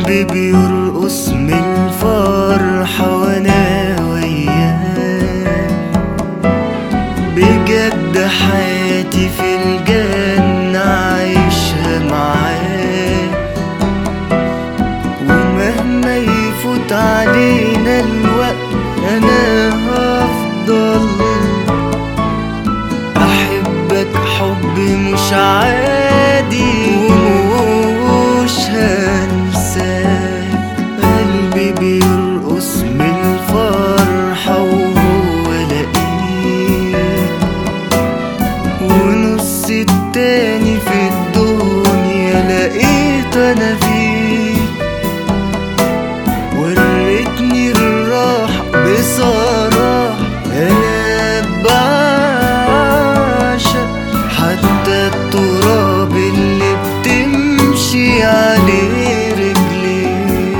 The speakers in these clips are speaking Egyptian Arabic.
قلبي بيرقص من الفرحة وانا وياه بجد حياتي في الجنة عايشها معاه ومهما يفوت علينا الوقت انا هفضل احبك حب مش عادي ومش هنساك قلبي بيرقص من الفرحة وهو لقيت ونص التاني في الدنيا لقيت انا فيه وريتني الراحة بصراحة أنا بعشق حتى التراب اللي بتمشي عليه رجليك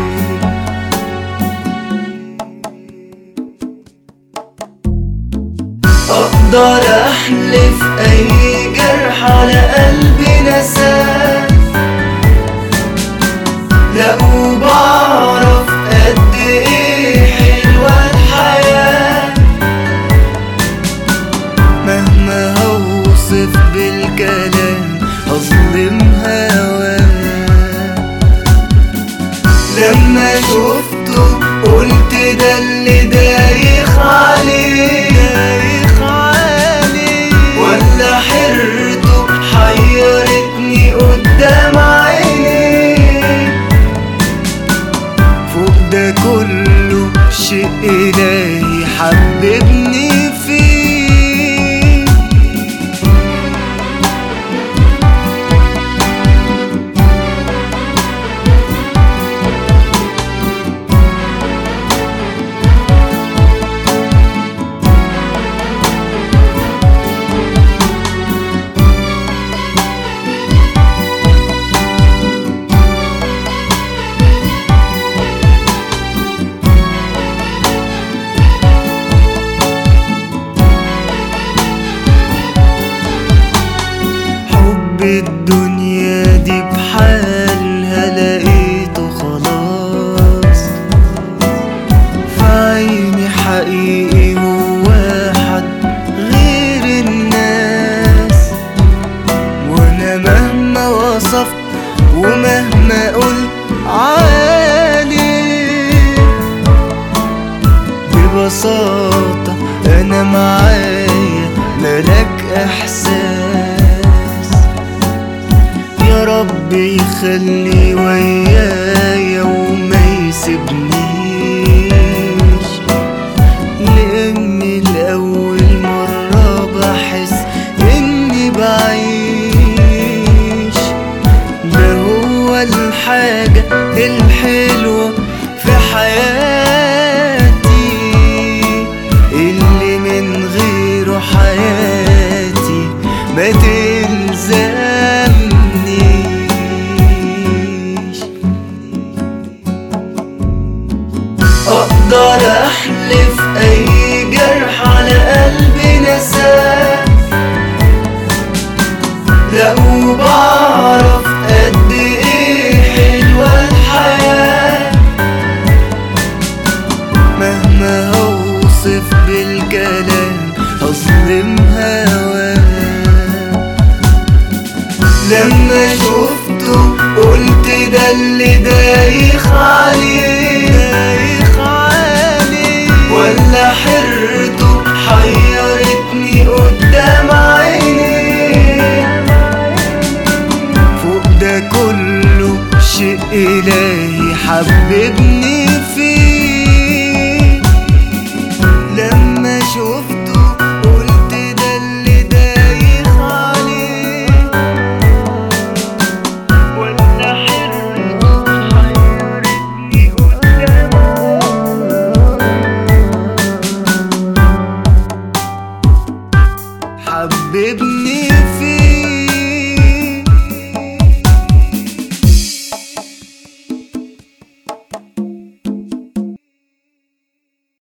أقدر أحلف أي جرح على قلبي نساه لا وبعرف قد ايه حلوة الحياة مهما هوصف بالكلام هظلم هواه لما شفته قلت ده اللي دايخ عليه دايخ عليه ولا حيرته حيرتني قدام عينيه فوق ده كله شيء إلهي حببني فيه حب الدنيا دي بحالها لقيته خلاص في عيني حقيقي هو حد غير الناس وانا مهما وصفت ومهما قلت عليه ببساطة أنا معايا ملك إحساس يا رب يخلي ويايا وما يسيبنيش لأني الأول مرة بحس إني بعيش ده هو الحاجة الحلوة في حياتي اللي من غيره حياتي ما تلزمنيش أقدر أحلف أي جرح على قلبي نساه لا وبعرف قد ايه حلوة الحياة مهما هوصف بالكلام هظلم هواه لما شفته قلت ده اللي دايخ عليه دايخ عليه ولا حيرته حيرتني قدام عينيه فوق ده كله شيء إلهي حببني فيه لما شفته قلت ده اللي دايخ عليه ولا حيرته حيرتني قدام حببني